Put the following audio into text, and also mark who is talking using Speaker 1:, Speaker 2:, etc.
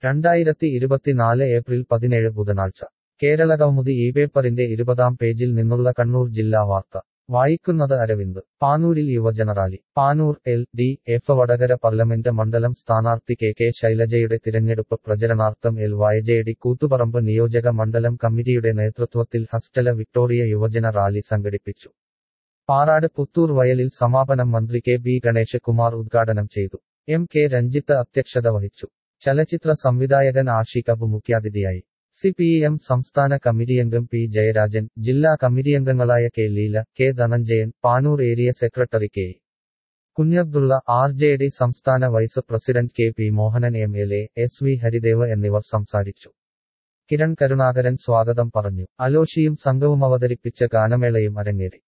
Speaker 1: രണ്ടായിരത്തി ഇരുപത്തിനാല് ഏപ്രിൽ പതിനേഴ് ബുധനാഴ്ച കേരളകൗമുദി ഈ പേപ്പറിന്റെ ഇരുപതാം പേജിൽ നിന്നുള്ള കണ്ണൂർ ജില്ലാ വാർത്ത വായിക്കുന്നത് അരവിന്ദ് പാനൂരിൽ യുവജന rally Panoor L D F Vadakara parliament മണ്ഡലം സ്ഥാനാർത്ഥി കെ കെ ശൈലജയുടെ തിരഞ്ഞെടുപ്പ് പ്രചരണാർത്ഥം എൽ വൈജെഡി കൂത്തുപറമ്പ് നിയോജക മണ്ഡലം കമ്മിറ്റിയുടെ നേതൃത്വത്തിൽ ഹസ്റ്റല വിക്ടോറിയ യുവജന റാലി സംഘടിപ്പിച്ചു പാറാട് പുത്തൂർ വയലിൽ സമാപനം മന്ത്രി കെ ബി ഗണേഷ് കുമാർ ഉദ്ഘാടനം ചെയ്തു എം കെ രഞ്ജിത്ത് അധ്യക്ഷത വഹിച്ചു ചലച്ചിത്ര സംവിധായകൻ ആഷിഖ് അബു മുഖ്യാതിഥിയായി സി പി എം സംസ്ഥാന കമ്മിറ്റിയംഗം പി ജയരാജൻ ജില്ലാ കമ്മിറ്റിയംഗങ്ങളായ K Leela K Dhananjayan Panoor area secretary K Kunhabdulla R J D സംസ്ഥാന vice president K P Mohanan M L A S V Haridev എന്നിവർ സംസാരിച്ചു കിരൺ കരുണാകരൻ സ്വാഗതം പറഞ്ഞു അലോഷിയും സംഘവും അവതരിപ്പിച്ച ഗാനമേളയും അരങ്ങേറി